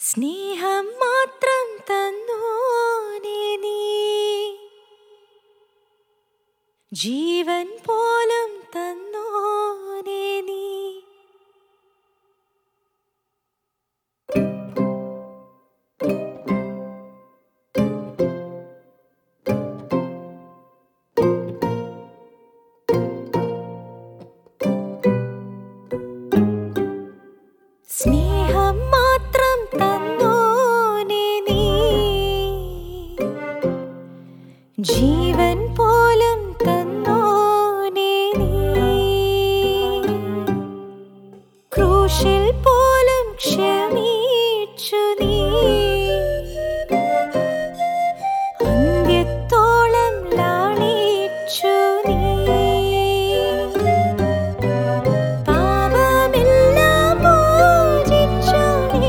സ്നേഹം മാത്രം തന്നോനെ നീ ജീവൻ പോലും തന്നോനെ നീ സ്നേഹം മാത്രം തന്നോനെ നീ ജീവൻ പോലും തന്നോനെ നീ ക്രൂശിൽ പോലും ക്ഷമിച്ചു നീ അന്ത്യത്തോളം ലാളിച്ചു നീ പാപമെല്ലാം മോചിച്ചു നീ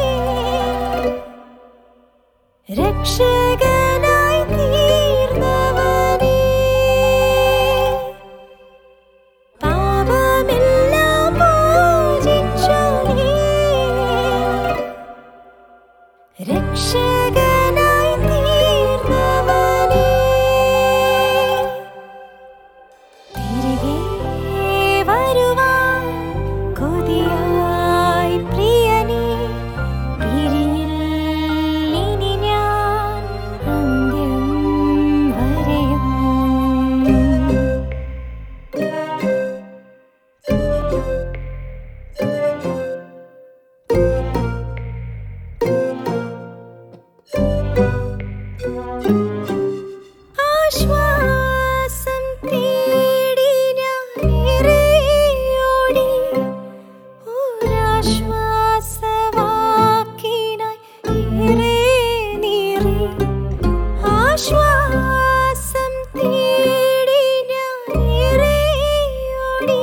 രക്ഷകനായി തീർന്നവനേ പാപമെല്ലാം മോചിച്ചു നീ രക്ഷകനായി തീർന്നവനേ തിരികെ വരുവാൻ കൊതിയായി പ്രിയനേ പിരിയിൽ ഇനി ഞാൻ അന്ത്യം വരെയും ആശ്വാസം തേടി ഞാനേറെയോടി ഒരാശ്വാസവാക്കിനായി ഏറെ നീറി ആശ്വാസം തേടി ഞാനേറെയോടി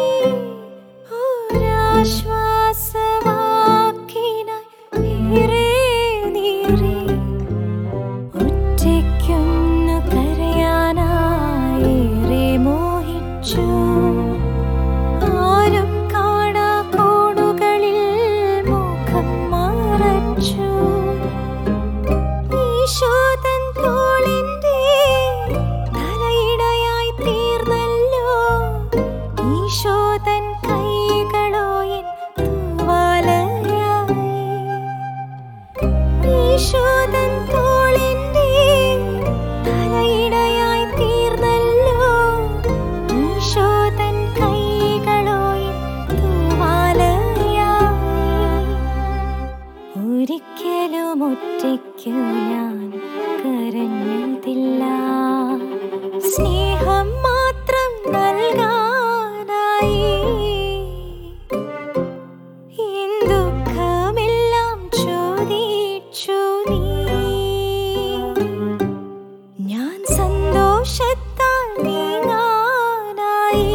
ഒരാശ്വാസവാക്കിനായി ഏറെ നീറി ഒറ്റയ്ക്കൊന്നു കരയാനായേറെ മോഹിച്ചു ആരും കാണാ കോണുകളിൽ മുഖം മറച്ചു ഈശോതൻ തോളിന്റെ തലയിടയായി തീർന്നല്ലോ ഈശോതൻ കൈകളോ എൻ തൂവാലയായി ഈശോതൻ തോളിന്റെ തലയിടയായി തീർന്നല്ലോ ഈശോതൻ കൈകളോ എൻ തൂവാലയായി ഒരിക്കലും ഒറ്റയ്ക്കു ഞാൻ കരഞ്ഞതില്ല സ്നേഹം മാത്രം നൽകാനായി എൻ ദുഃഖമെല്ലാം ചോദിച്ചു നീ ഞാൻ സന്തോഷത്താൽ നീങ്ങാനായി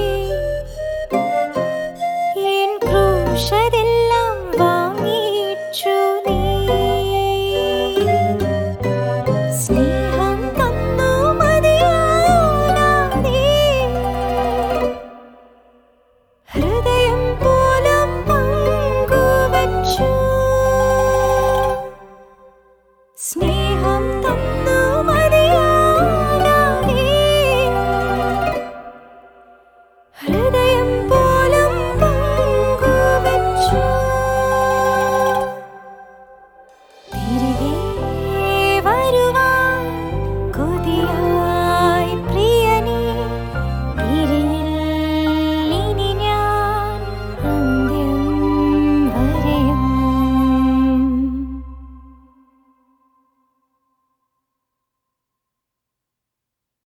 എൻ ക്രൂശതെല്ലാം വാങ്ങിച്ചു നീ സ്നേഹം തന്നു മതിയാകാതെ ഹൃദയം പോലും പങ്കുവച്ചു സ്നേഹം തന്നു മതിയാകാതെ ഹൃദയം പോലും പങ്കുവച്ചു തിരികെ വരുവാൻ കൊതിയായി